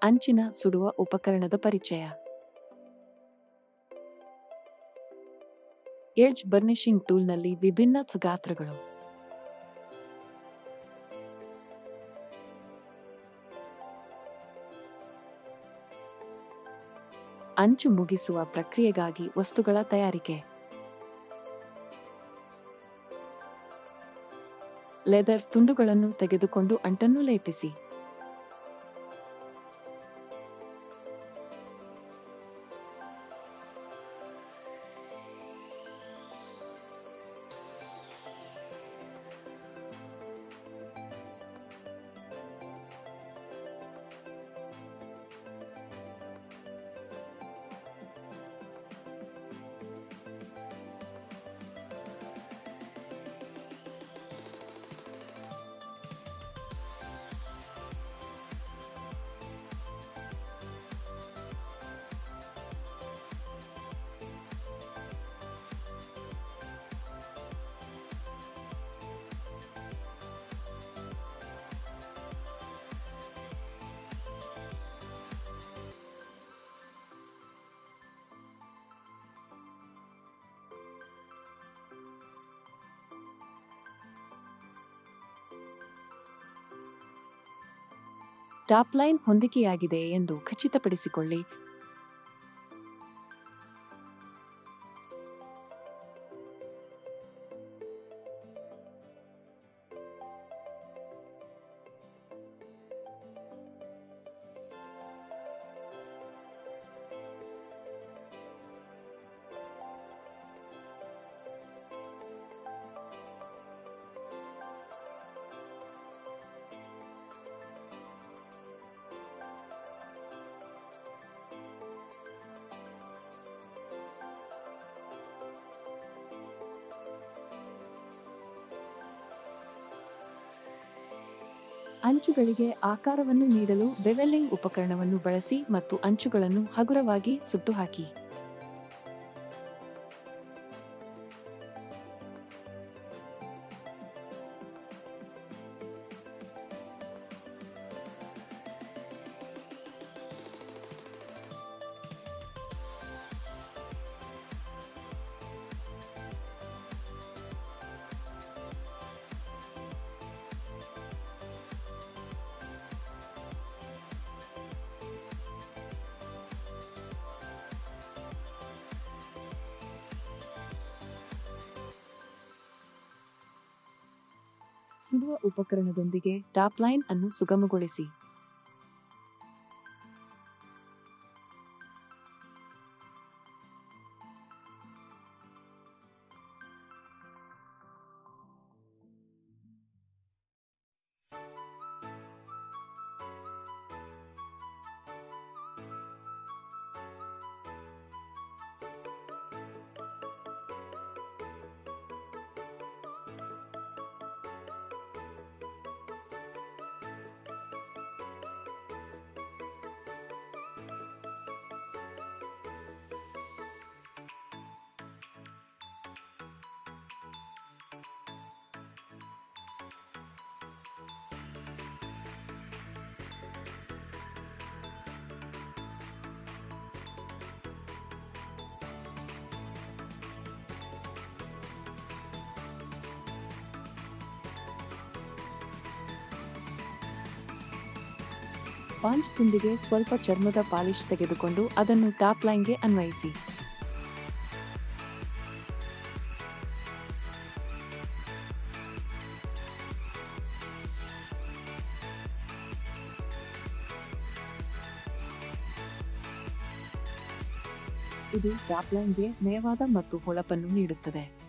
ಅಂಚಿನ ಸುಡುವ ಉಪಕರಣದ ಪರಿಚಯ ಎಡ್ಜ್ ಬರ್ನಿಷಿಂಗ್ ಟೂಲ್ನಲ್ಲಿ ವಿಭಿನ್ನ ಗಾತ್ರಗಳು ಅಂಚು ಮುಗಿಸುವ ಪ್ರಕ್ರಿಯೆಗಾಗಿ ವಸ್ತುಗಳ ತಯಾರಿಕೆ ಲೆದರ್ ತುಂಡುಗಳನ್ನು ತೆಗೆದುಕೊಂಡು ಅಂಟನ್ನು ಲೇಪಿಸಿ ಟಾಪ್ ಲೈನ್ ಹೊಂದಿಕೆಯಾಗಿದೆ ಎಂದು ಖಚಿತಪಡಿಸಿಕೊಳ್ಳಿ ಅಂಚುಗಳಿಗೆ ಆಕಾರವನ್ನು ನೀಡಲು ಬೆವೆಲ್ಲಿಂಗ್ ಉಪಕರಣವನ್ನು ಬಳಸಿ ಮತ್ತು ಅಂಚುಗಳನ್ನು ಹಗುರವಾಗಿ ಸುಟ್ಟು ಹಾಕಿ ಸುಡುವ ಉಪಕರಣದೊಂದಿಗೆ ಟಾಪ್ ಲೈನ್ ಅನ್ನು ಸುಗಮಗೊಳಿಸಿ ಸ್ಪಾಂಜ್ ತುಂಡಿಗೆ ಸ್ವಲ್ಪ ಚರ್ಮದ ಪಾಲಿಶ್ ತೆಗೆದುಕೊಂಡು ಅದನ್ನು ಟಾಪ್ ಲೈನ್ಗೆ ಅನ್ವಯಿಸಿ ಇದು ಟಾಪ್ ಲೈನ್ಗೆ ನಯವಾದ ಮತ್ತು ಹೊಳಪನ್ನು ನೀಡುತ್ತದೆ